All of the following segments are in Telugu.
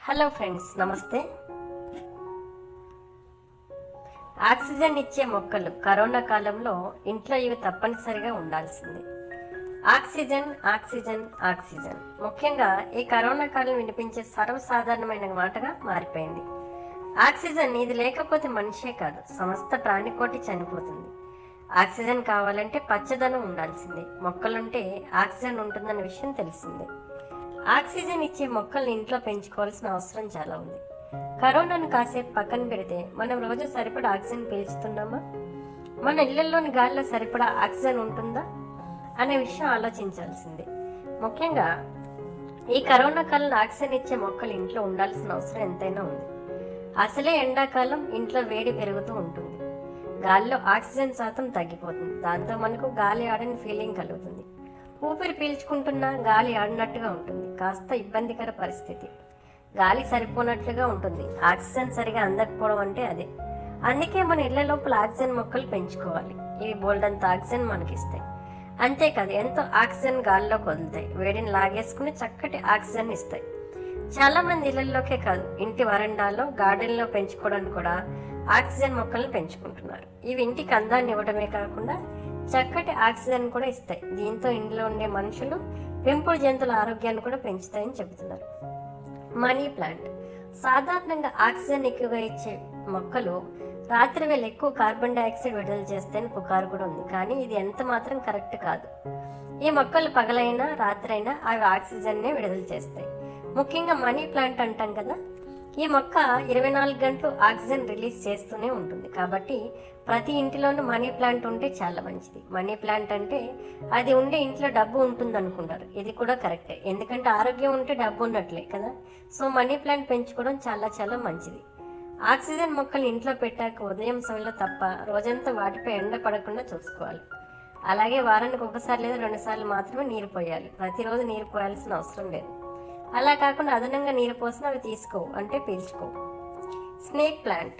హలో ఫ్రెండ్స్ నమస్తే ఆక్సిజన్ ఇచ్చే మొక్కలు కరోనా కాలంలో ఇంట్లో ఇవి తప్పనిసరిగా ఉండాల్సింది ఆక్సిజన్ ఆక్సిజన్ ఆక్సిజన్ ముఖ్యంగా ఈ కరోనా కాలం వినిపించే సర్వసాధారణమైన మాటగా మారిపోయింది ఆక్సిజన్ ఇది లేకపోతే మనిషే కాదు సమస్త ప్రాణికోటి చనిపోతుంది ఆక్సిజన్ కావాలంటే పచ్చదనం ఉండాల్సిందే మొక్కలుంటే ఆక్సిజన్ ఉంటుందన్న విషయం తెలిసిందే ఆక్సిజన్ ఇచ్చే మొక్కల్ని ఇంట్లో పెంచుకోవాల్సిన అవసరం చాలా ఉంది కరోనాను కాసేపు పక్కన పెడితే మనం రోజు సరిపడా ఆక్సిజన్ పీల్చుతున్నామా మన ఇళ్లలోని గాలిలో సరిపడా ఆక్సిజన్ ఉంటుందా అనే విషయం ఆలోచించాల్సిందే ముఖ్యంగా ఈ కరోనా కాలంలో ఆక్సిజన్ ఇచ్చే మొక్కలు ఇంట్లో ఉండాల్సిన అవసరం ఎంతైనా ఉంది అసలే ఎండాకాలం ఇంట్లో వేడి పెరుగుతూ ఉంటుంది గాలిలో ఆక్సిజన్ శాతం తగ్గిపోతుంది దాంతో మనకు గాలి ఆడని ఫీలింగ్ కలుగుతుంది ఊపిరి పీల్చుకుంటున్నా గాలి ఆడినట్టుగా ఉంటుంది కాస్త ఇబ్బందికర పరిస్థితి గాలి సరిపోనట్లుగా ఉంటుంది ఆక్సిజన్ సరిగా అందకపోవడం అంటే అదే అందుకే మన ఇళ్ల లోపల ఆక్సిజన్ మొక్కలు పెంచుకోవాలి ఇవి బోల్డంత ఆక్సిజన్ మనకిస్తాయి అంతేకాదు ఎంతో ఆక్సిజన్ గాలిలోకి వదులుతాయి వేడిని లాగేసుకుని చక్కటి ఆక్సిజన్ ఇస్తాయి చాలా మంది ఇళ్లలోకే కాదు ఇంటి వరండాలో గార్డెన్లో పెంచుకోవడానికి కూడా ఆక్సిజన్ మొక్కలను పెంచుకుంటున్నారు ఇవి ఇంటికి అందాన్ని ఇవ్వడమే కాకుండా చక్కటి ఆక్సిజన్ కూడా ఇస్తాయి దీంతో ఇంట్లో ఉండే మనుషులు పెంపుడు జంతువుల ఆరోగ్యాన్ని కూడా పెంచుతాయని చెబుతున్నారు మనీ ప్లాంట్ సాధారణంగా ఆక్సిజన్ ఎక్కువగా ఇచ్చే మొక్కలు రాత్రి వేళ ఎక్కువ కార్బన్ డైఆక్సైడ్ విడుదల చేస్తాయని పుకారు కూడా ఉంది కానీ ఇది ఎంత మాత్రం కరెక్ట్ కాదు ఈ మొక్కలు పగలైనా రాత్రైనా అవి ఆక్సిజన్నే విడుదల చేస్తాయి ముఖ్యంగా మనీ ప్లాంట్ అంటాం కదా ఈ మొక్క ఇరవై నాలుగు గంటలు ఆక్సిజన్ రిలీజ్ చేస్తూనే ఉంటుంది కాబట్టి ప్రతి ఇంటిలోనూ మనీ ప్లాంట్ ఉంటే చాలా మంచిది మనీ ప్లాంట్ అంటే అది ఉండే ఇంట్లో డబ్బు ఉంటుంది అనుకుంటారు ఇది కూడా కరెక్టే ఎందుకంటే ఆరోగ్యం ఉంటే డబ్బు ఉన్నట్లే కదా సో మనీ ప్లాంట్ పెంచుకోవడం చాలా చాలా మంచిది ఆక్సిజన్ మొక్కలు ఇంట్లో పెట్టాక ఉదయం సమయంలో తప్ప రోజంతా వాటిపై ఎండ పడకుండా చూసుకోవాలి అలాగే వారానికి ఒకసారి లేదా రెండు సార్లు మాత్రమే నీరు పోయాలి ప్రతిరోజు నీరు పోయాల్సిన అవసరం లేదు అలా కాకుండా అదనంగా నీరు పోసిన అవి తీసుకోవు అంటే పీల్చుకోవు స్నేక్ ప్లాంట్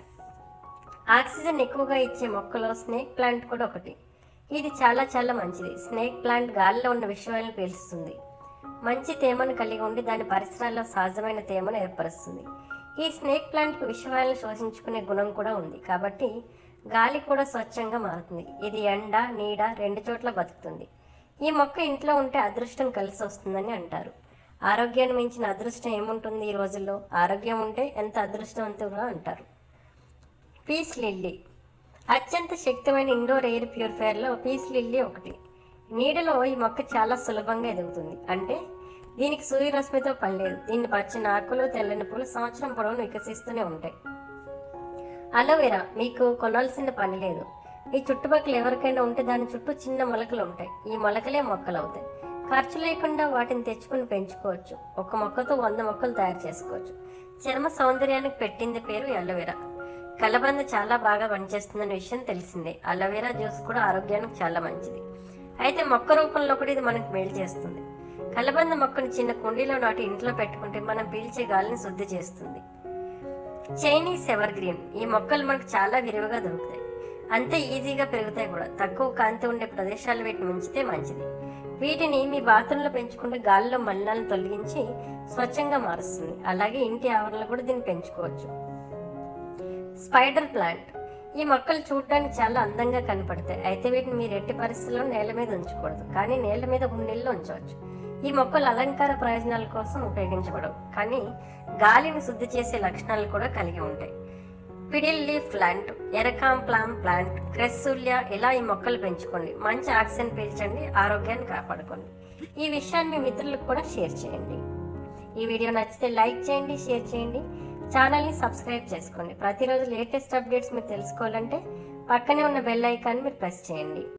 ఆక్సిజన్ ఎక్కువగా ఇచ్చే మొక్కలో స్నేక్ ప్లాంట్ కూడా ఒకటి ఇది చాలా చాలా మంచిది స్నేక్ ప్లాంట్ గాలిలో ఉన్న విషయాలను పీల్చుతుంది మంచి తేమను కలిగి ఉండి దాని పరిసరాల్లో సహజమైన తేమను ఏర్పరుస్తుంది ఈ స్నేక్ ప్లాంట్కు విషవాయులను శోషించుకునే గుణం కూడా ఉంది కాబట్టి గాలి కూడా స్వచ్ఛంగా మారుతుంది ఇది ఎండ నీడ రెండు చోట్ల బతుకుతుంది ఈ మొక్క ఇంట్లో ఉంటే అదృష్టం కలిసి వస్తుందని అంటారు ఆరోగ్యాన్ని మించిన అదృష్టం ఏముంటుంది ఈ రోజుల్లో ఆరోగ్యం ఉంటే ఎంత అదృష్టవంతుగా అంటారు పీస్ లిల్లీ అత్యంత శక్తిమైన ఇండోర్ ఎయిర్ ప్యూరిఫైయర్లో పీస్ లిల్లీ ఒకటి నీడలో ఈ మొక్క చాలా సులభంగా ఎదుగుతుంది అంటే దీనికి సూర్యరశ్మితో పని లేదు దీన్ని పచ్చని ఆకులు తెల్లని పూలు సంవత్సరం పొడవును వికసిస్తూనే ఉంటాయి అలోవెరా మీకు కొనాల్సిన పని లేదు మీ చుట్టుపక్కల ఎవరికైనా ఉంటే దాని చుట్టూ చిన్న మొలకలు ఉంటాయి ఈ మొలకలే మొక్కలు అవుతాయి ఖర్చు లేకుండా వాటిని తెచ్చుకుని పెంచుకోవచ్చు ఒక మొక్కతో వంద మొక్కలు తయారు చేసుకోవచ్చు చర్మ సౌందర్యానికి పెట్టింది పేరు అలోవెరా కలబంద చాలా బాగా పనిచేస్తుందనే విషయం తెలిసిందే అలోవెరా జ్యూస్ కూడా ఆరోగ్యానికి చాలా మంచిది అయితే మొక్క రూపంలో కూడా ఇది మనకు మేలు చేస్తుంది కలబంద మొక్కను చిన్న కుండీలో నాటి ఇంట్లో పెట్టుకుంటే మనం పీల్చే గాలిని శుద్ధి చేస్తుంది చైనీస్ ఎవర్ గ్రీన్ ఈ మొక్కలు మనకు చాలా విరివిగా దొరుకుతాయి అంతే ఈజీగా పెరుగుతాయి కూడా తక్కువ కాంతి ఉండే ప్రదేశాలు వీటిని ఉంచితే మంచిది వీటిని మీ బాత్రూంలో పెంచుకుంటే గాలిలో మలినాలను తొలగించి స్వచ్ఛంగా మారుస్తుంది అలాగే ఇంటి ఆవరణలో కూడా దీన్ని పెంచుకోవచ్చు స్పైడర్ ప్లాంట్ ఈ మొక్కలు చూడడానికి చాలా అందంగా కనపడతాయి అయితే వీటిని మీరు ఎట్టి పరిస్థితుల్లో నేల మీద ఉంచకూడదు కానీ నేల మీద ఉండీల్లో ఉంచవచ్చు ఈ మొక్కలు అలంకార ప్రయోజనాల కోసం ఉపయోగించబడవు కానీ గాలిని శుద్ధి చేసే లక్షణాలు కూడా కలిగి ఉంటాయి fiddle leaf plant areca palm plant crassula ఇలా ఈ మొక్కలు పెంచుకోండి మంచి ఆక్సిజన్ పీల్చండి ఆరోగ్యాన్ని కాపాడుకోండి ఈ విషయాన్ని మీ మిత్రులకు కూడా షేర్ చేయండి ఈ వీడియో నచ్చితే లైక్ చేయండి షేర్ చేయండి ఛానల్ని సబ్స్క్రైబ్ చేసుకోండి ప్రతిరోజు లేటెస్ట్ అప్డేట్స్ మీరు తెలుసుకోవాలంటే పక్కనే ఉన్న బెల్ ఐకాన్ మీరు ప్రెస్ చేయండి